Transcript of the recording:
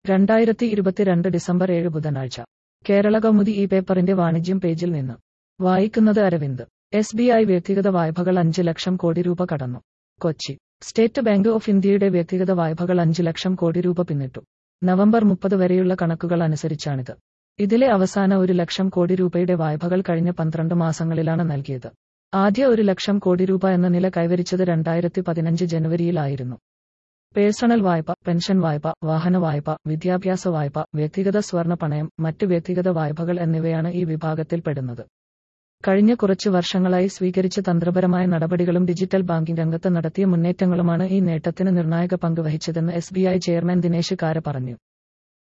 രണ്ടായിരത്തി ഇരുപത്തിരണ്ട് ഡിസംബർ ഏഴ് ബുധനാഴ്ച കേരള കൗമുദി ഈ പേപ്പറിന്റെ വാണിജ്യം പേജിൽ നിന്ന് വായിക്കുന്നത് അരവിന്ദ് എസ് ബി ഐ വ്യക്തിഗത വായ്പകൾ അഞ്ച് ലക്ഷം കോടി രൂപ കടന്നു കൊച്ചി സ്റ്റേറ്റ് ബാങ്ക് ഓഫ് ഇന്ത്യയുടെ വ്യക്തിഗത വായ്പകൾ അഞ്ച് ലക്ഷം കോടി രൂപ പിന്നിട്ടു നവംബർ മുപ്പത് വരെയുള്ള കണക്കുകൾ അനുസരിച്ചാണിത് ഇതിലെ അവസാന ഒരു ലക്ഷം കോടി രൂപയുടെ വായ്പകൾ കഴിഞ്ഞ പന്ത്രണ്ട് മാസങ്ങളിലാണ് നൽകിയത് ആദ്യ ഒരു ലക്ഷം കോടി രൂപ എന്ന നില കൈവരിച്ചത് രണ്ടായിരത്തി പതിനഞ്ച് ജനുവരിയിലായിരുന്നു പേഴ്സണൽ വായ്പ പെൻഷൻ വായ്പ വാഹന വായ്പ വിദ്യാഭ്യാസ വായ്പ വ്യക്തിഗത സ്വർണ്ണ പണയം മറ്റ് വ്യക്തിഗത വായ്പകൾ എന്നിവയാണ് ഈ വിഭാഗത്തിൽ പെടുന്നത് കഴിഞ്ഞ കുറച്ചു വർഷങ്ങളായി സ്വീകരിച്ച തന്ത്രപരമായ നടപടികളും ഡിജിറ്റൽ ബാങ്കിംഗ് രംഗത്ത് നടത്തിയ മുന്നേറ്റങ്ങളുമാണ് ഈ നേട്ടത്തിന് നിർണായക പങ്ക് വഹിച്ചതെന്ന് S B I chairman Dinesh Khara പറഞ്ഞു